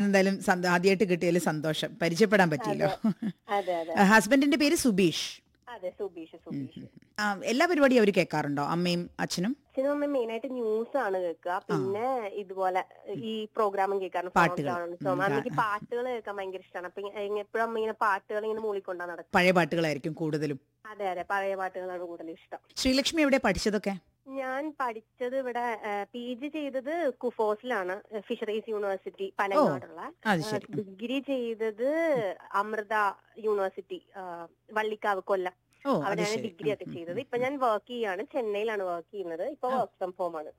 എന്തായാലും ആദ്യമായിട്ട് കിട്ടിയതിൽ സന്തോഷം പരിചയപ്പെടാൻ പറ്റിയല്ലോ അതെ അതെ ഹസ്ബൻഡിന്റെ പേര് സുബീഷ് അതെ സുബീഷ് സുബീഷ് ആ, എല്ലാ പരിപാടിയും അവർ കേൾക്കാറുണ്ടോ അമ്മയും അച്ഛനും അച്ഛനും അമ്മയും മെയിൻ ആയിട്ട് ന്യൂസ് ആണ് കേൾക്കുക പിന്നെ ഇതുപോലെ ഈ പ്രോഗ്രാമും കേൾക്കാറുണ്ട് പാട്ടുകൾ. സോ അമ്മയ്ക്ക് പാട്ടുകൾ കേൾക്കാൻ ഭയങ്കര ഇഷ്ടമാണ് അപ്പൊ എപ്പോഴും അമ്മ ഇങ്ങനെ പാട്ടുകൾ ഇങ്ങനെ മൂളിക്കൊണ്ടാ നടക്കും പഴയ പാട്ടുകളായിരിക്കും കൂടുതലും അതെ അതെ പഴയ പാട്ടുകളാണ് കൂടുതൽ ഇഷ്ടം ശ്രീലക്ഷ്മി എവിടെ പഠിച്ചതൊക്കെ ഞാൻ പഠിച്ചത് ഇവിടെ പി ജി ചെയ്തത് കുഫോസിലാണ് ഫിഷറീസ് യൂണിവേഴ്സിറ്റി പനങ്ങാടുള്ള അത് ശരി ഡിഗ്രി ചെയ്തത് അമൃത യൂണിവേഴ്സിറ്റി ആ, വള്ളിക്കാവ് കൊല്ലം ഓ അത് അവിടെയാണ് ശരി ഡിഗ്രി ഒക്കെ ചെയ്തത് ഇപ്പൊ ഞാൻ വർക്ക് ചെയ്യാണ് ചെന്നൈയിലാണ് വർക്ക് ചെയ്യുന്നത് ഇപ്പൊ വർക്ക് ഫ്രം ഹോം ആണ്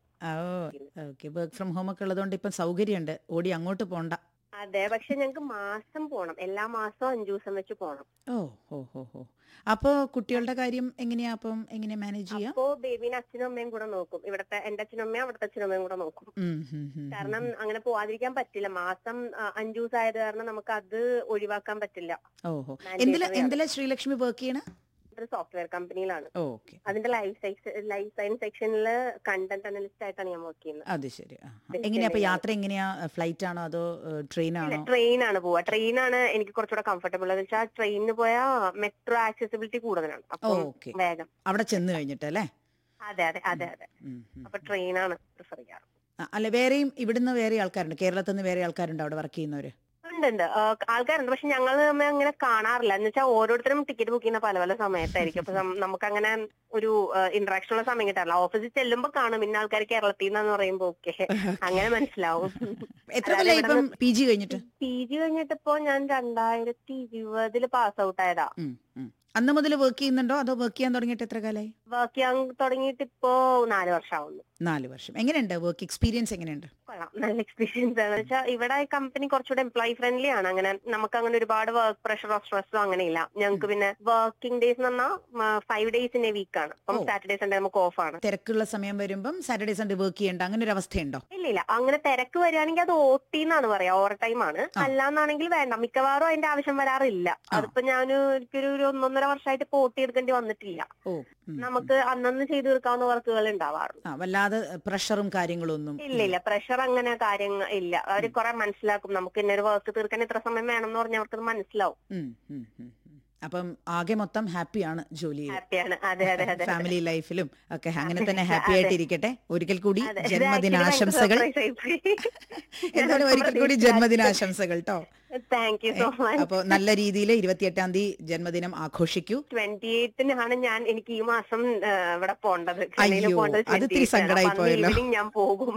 ഓ ഓക്കെ വർക്ക് ഫ്രം ഹോം ഒക്കെ ഉള്ളതുകൊണ്ട് ഇപ്പം സൗകര്യമുണ്ട് ഓടി അങ്ങോട്ട് പോണ്ട അതെ പക്ഷെ ഞങ്ങക്ക് മാസം പോണം എല്ലാ മാസവും അഞ്ചു ദിവസം വെച്ച് പോണം ഓ ഓ ഹോ ഹോ അപ്പോൾ കുട്ടികളുടെ കാര്യം എങ്ങനെയാ അപ്പം എങ്ങനെ മാനേജ് ചെയ്യാം അപ്പോ ബേബീനെ അച്ഛനും അമ്മയും കൂടെ നോക്കും ഇവിടത്തെ എന്റെ അച്ഛനും അമ്മയും അവിടുത്തെ അച്ഛനും അമ്മയും കൂടെ നോക്കും ഉം, ഉം, ഉം, കാരണം അങ്ങനെ പോവാതിരിക്കാൻ പറ്റില്ല മാസം ആ, അഞ്ചു ദിവസം ആയത് കാരണം നമുക്ക് അത് ഒഴിവാക്കാൻ പറ്റില്ല ഓഹോ Mandatory എന്തില ആണ്. എന്തിലാ ശ്രീലക്ഷ്മി വർക്ക് ചെയ്യണ ഒരു സോഫ്റ്റ്വെയർ കമ്പനിയിലാണ് ഓക്കെ അതിന്റെ ലൈഫ് സയൻസ് ലൈഫ് സയൻസ് സെക്ഷനിൽ കണ്ടന്റ് അനലിസ്റ്റ് ആയിട്ടാണ് ഞാൻ വർക്ക് ചെയ്യുന്നത് അത് ശരി ആ. എങ്ങനെയാ അപ്പൊ യാത്ര എങ്ങനെയാ ഫ്ലൈറ്റ് ആണോ അതോ ട്രെയിൻ ആണോ ട്രെയിൻ ആണ് പോവാ ട്രെയിൻ ആണ് എനിക്ക് കുറച്ചുകൂടെ കംഫർട്ടബിൾ എന്ന് വെച്ചാൽ ട്രെയിനിന് പോയാൽ മെട്രോ ആക്സസിബിലിറ്റി കൂടുതലാണ് അപ്പൊ ഓക്കെ വേഗം അവിടെ ചെന്ന് കഴിഞ്ഞിട്ട് അല്ലേ അതെ അതെ അതെ അതെ ഉം, ഉം. അപ്പൊ ട്രെയിനാണ് പ്രിഫർ ചെയ്യാറ് ആ, അല്ല വേറെയും ഇവിടുന്ന് വേറെ ആൾക്കാരുണ്ട് കേരളത്തിൽ നിന്ന് വേറെ ആൾക്കാരുണ്ട് അവിടെ വർക്ക് ചെയ്യുന്നവര് ഉണ്ട് ഉണ്ട് ആ, ആൾക്കാരുണ്ട് പക്ഷെ ഞങ്ങൾ തമ്മിൽ അങ്ങനെ കാണാറില്ല എന്ന് വെച്ചാൽ ഓരോരുത്തരും ടിക്കറ്റ് ബുക്ക് ചെയ്യുന്ന പല പല സമയത്തായിരിക്കും അപ്പൊ നം- നമുക്ക് അങ്ങനെ ഒരു ഇന്ററാക്ഷൻ ഉള്ള സമയം കിട്ടാറില്ല ഓഫീസിൽ ചെല്ലുമ്പോ കാണും ഇന്ന ആൾക്കാർ കേരളത്തിൽ നിന്നാന്ന് പറയുമ്പോ ഓക്കെ അങ്ങനെ മനസ്സിലാവും എത്ര കൊല്ലം ഇപ്പം പി ജി കഴിഞ്ഞിട്ട് പി ജി കഴിഞ്ഞിട്ടിപ്പോ ഞാൻ രണ്ടായിരത്തി ഇരുപതില് പാസ് ഔട്ട് ആയതാ ഉം, ഉം. അന്ന് മുതൽ വർക്ക് ചെയ്യുന്നുണ്ടോ അതോ വർക്ക് ചെയ്യാൻ തുടങ്ങിയിട്ട് എത്ര കാലമായി വർക്ക് ചെയ്യാൻ തുടങ്ങിയിട്ട് ഇപ്പോ നാല് വർഷമാവുന്നു നാല് വർഷം എങ്ങനെയുണ്ട് വർക്ക് എക്സ്പീരിയൻസ് എങ്ങനെയുണ്ട് കൊള്ളാം നല്ല എക്സ്പീരിയൻസ് ആണ് വെച്ചാൽ ഇവിടെ കമ്പനി കുറച്ചുകൂടെ എംപ്ലോയി ഫ്രണ്ട്ലി ആണ് അങ്ങനെ നമുക്ക് അങ്ങനെ ഒരുപാട് വർക്ക് പ്രഷറോ സ്ട്രെസ്സോ അങ്ങനെയില്ല ഞങ്ങൾക്ക് പിന്നെ വർക്കിംഗ് ഡേയ്സ് എന്ന് പറഞ്ഞാൽ five days in a week ആണ് അപ്പം ഓ. സാറ്റർഡേ സൺഡേ നമുക്ക് ഓഫ് ആണ് തിരക്കുള്ള സമയം വരുമ്പം സാറ്റർഡേ സൺഡേ വർക്ക് ചെയ്യേണ്ട അങ്ങനെ ഒരു അവസ്ഥയുണ്ടോ ഇല്ല ഇല്ല അങ്ങനെ തിരക്ക് വരികയാണെങ്കിൽ അത് ഓട്ടി എന്നാണ് പറയാ ഓവർ ടൈം ആണ് ആ. അല്ലാന്നാണെങ്കിൽ വേണ്ട മിക്കവാറും അതിന്റെ ആവശ്യം വരാറില്ല ആ. അതിപ്പോ ഞാൻ എനിക്കൊരു ഒരു ഒന്നൊന്നര വർഷമായിട്ട് ഇപ്പൊ ഓട്ടി എടുക്കേണ്ടി വന്നിട്ടില്ല ഓ ഉം. നമുക്ക് അന്നന്ന് ചെയ്തു തീർക്കാവുന്ന വർക്കുകൾ ഉണ്ടാവാറുണ്ട് ആ വല്ലാതെ പ്രഷറും കാര്യങ്ങളും ഒന്നും ഇല്ല ഇല്ല പ്രഷർ അങ്ങനെ കാര്യങ്ങൾ ഇല്ല അവര് കുറെ മനസ്സിലാക്കും നമുക്ക് ഇന്നൊരു വർക്ക് തീർക്കാൻ ഇത്ര സമയം വേണം എന്ന് പറഞ്ഞാൽ അവർക്കത് മനസ്സിലാവും ഉം, ഉം, ഉം, ഉം. അപ്പം ആകെ മൊത്തം ഹാപ്പിയാണ് ജോലി ഹാപ്പിയാണ് അതെ അതെ അതെ ഫാമിലി ലൈഫിലും ഒക്കെ അങ്ങനെ തന്നെ അതെ. ഹാപ്പി ആയിട്ടിരിക്കട്ടെ ഒരിക്കൽ കൂടി അതെ. ഇത് ജന്മദിനാശംസകൾ actually ഭയങ്കര surprise ആയിപ്പോയി. എന്തായാലും ഒരിക്കൽ കൂടി ജന്മദിനാശംസകൾ കേട്ടോ താങ്ക് യു സോ മച്ച് അപ്പൊ നല്ല രീതിയിൽ ഇരുപത്തിയെട്ടാം തീയതി ജന്മദിനം ആഘോഷിക്കൂ ട്വന്റി എയ്റ്റിനാണ് ഞാൻ എനിക്ക് ഈ മാസം ആ, ഇവിടെ പോണ്ടത് ചെന്നൈയിൽ അയ്യോ, പോണ്ടത് അത് ഇത്തിരി 28 ആണ്. സങ്കടായി അപ്പൊ അന്ന് പോയല്ലോ. evening ഞാൻ പോകും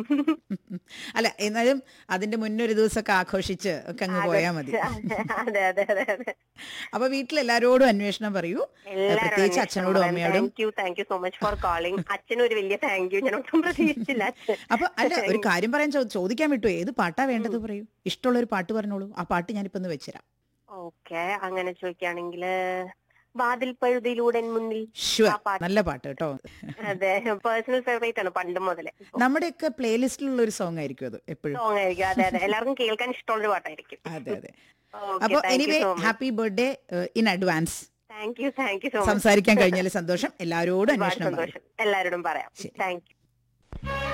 അല്ല എന്നാലും അതിന്റെ മുന്നൊരു ദിവസമൊക്കെ ആഘോഷിച്ച് ഒക്കെ അങ്ങ് പോയാ മതി അതെ അതെ അതെ അതെ അപ്പൊ വീട്ടിൽ എല്ലാരോടും അന്വേഷണം പറയൂ പ്രത്യേകിച്ച് അച്ഛനോടും അമ്മയോടും thank you thank you so much for calling അച്ഛനും ഒരു വലിയ താങ്ക് യു ഞാൻ ഒട്ടും പ്രതീക്ഷിച്ചില്ല അച്ഛൻ അപ്പൊ അല്ല ഒരു കാര്യം പറയാൻ ചോ- ചോദിക്കാൻ വിട്ടു ഏത് പാട്ടാ വേണ്ടത് പറയൂ ഇഷ്ടമുള്ള ഒരു പാട്ട് പറഞ്ഞോളൂ ആ പാട്ട് ഞാനിപ്പോ ഒന്ന് വെച്ചുതരാം ഓക്കെ അങ്ങനെ ചോദിക്കുകയാണെങ്കിൽ വാതിൽ പഴുതിയിലൂടെ മുന്നിൽ ഷുവർ ആ പാട്ട്. നല്ല പാട്ട് കേട്ടോ അതെ പേഴ്സണൽ ഫേവറേറ്റ് ആണ് പണ്ട് മുതലേ നമ്മുടെയൊക്കെ പ്ലേലിസ്റ്റിലുള്ള ഒരു സോങ് ആയിരിക്കും അത് എപ്പോഴും സോങ് ആയിരിക്കും അതെ അതെ എല്ലാവർക്കും കേൾക്കാൻ ഇഷ്ടമുള്ള പാട്ടായിരിക്കും അതെ അതെ Okay, അപ്പൊ thank you anyway so much. Happy birthday in advance thank you thank you so much സംസാരിക്കാൻ കഴിഞ്ഞാൽ സന്തോഷം എല്ലാരോടും ഒരുപാട് അന്വേഷണം പറയും സന്തോഷം എല്ലാവരോടും പറയാം ശരി. Thank you